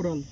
role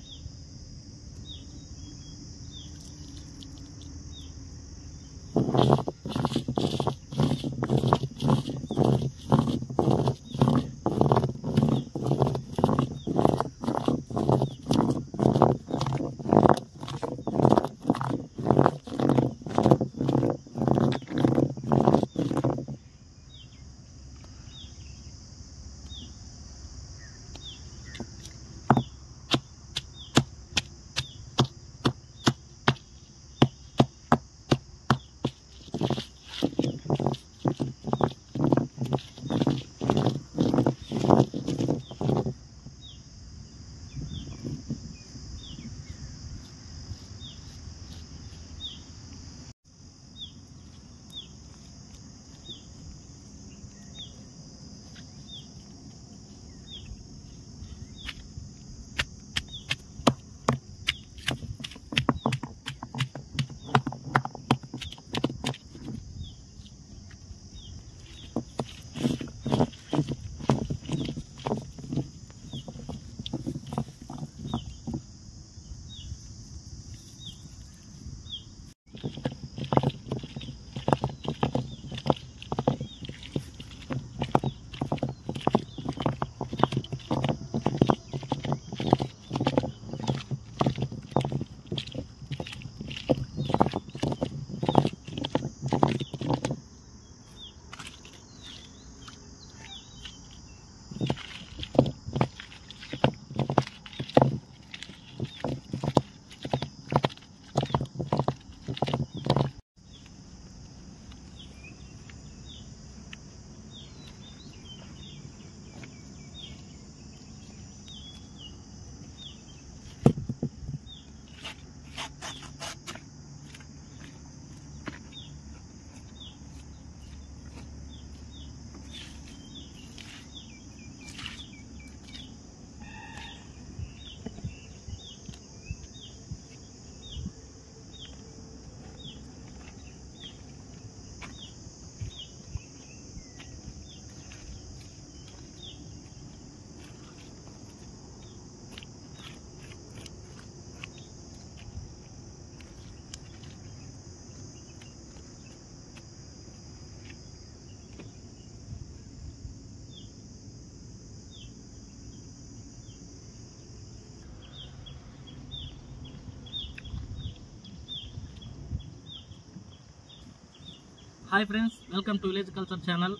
hi friends welcome to village culture channel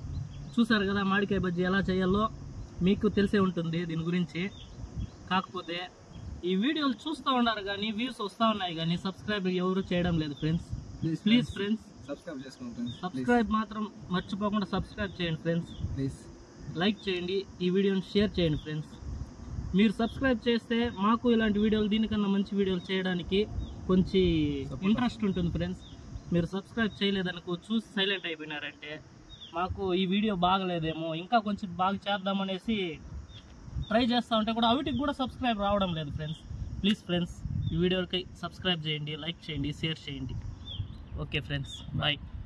చూసారు కదా మామిడికాయ బజ్జీ ఎలా చేయాలో మీకు తెలిసే ఉంటుంది దీని గురించి కాకపోతే ఈ వీడియోలు చూస్తూ ఉన్నారు కానీ వ్యూస్ వస్తూ ఉన్నాయి కానీ సబ్స్క్రైబ్ ఎవరు చేయడం లేదు ఫ్రెండ్స్ ప్లీజ్ ఫ్రెండ్స్ సబ్స్క్రైబ్ చేసుకోండి ఫ్రెండ్స్ సబ్స్క్రైబ్ మాత్రం మర్చిపోకుండా సబ్స్క్రైబ్ చేయండి ఫ్రెండ్స్ ప్లీజ్ లైక్ చేయండి ఈ వీడియోని షేర్ చేయండి ఫ్రెండ్స్ మీరు సబ్స్క్రైబ్ చేస్తే మాకు ఇలాంటి వీడియోలు దీనికన్నా మంచి వీడియోలు చేయడానికి కొంచెం ఇంట్రెస్ట్ ఉంటుంది ఫ్రెండ్స్ మీరు సబ్స్క్రైబ్ చేయలేదనుకో చూసి సైలెంట్ అయిపోయినారంటే మాకు ఈ వీడియో బాగలేదేమో ఇంకా కొంచెం బాగా చేద్దామనేసి ట్రై చేస్తూ ఉంటే కూడా అవిటికి కూడా సబ్స్క్రైబ్ రావడం లేదు ఫ్రెండ్స్ ప్లీజ్ ఫ్రెండ్స్ ఈ వీడియోకి సబ్స్క్రైబ్ చేయండి లైక్ చేయండి షేర్ చేయండి ఓకే ఫ్రెండ్స్ బాయ్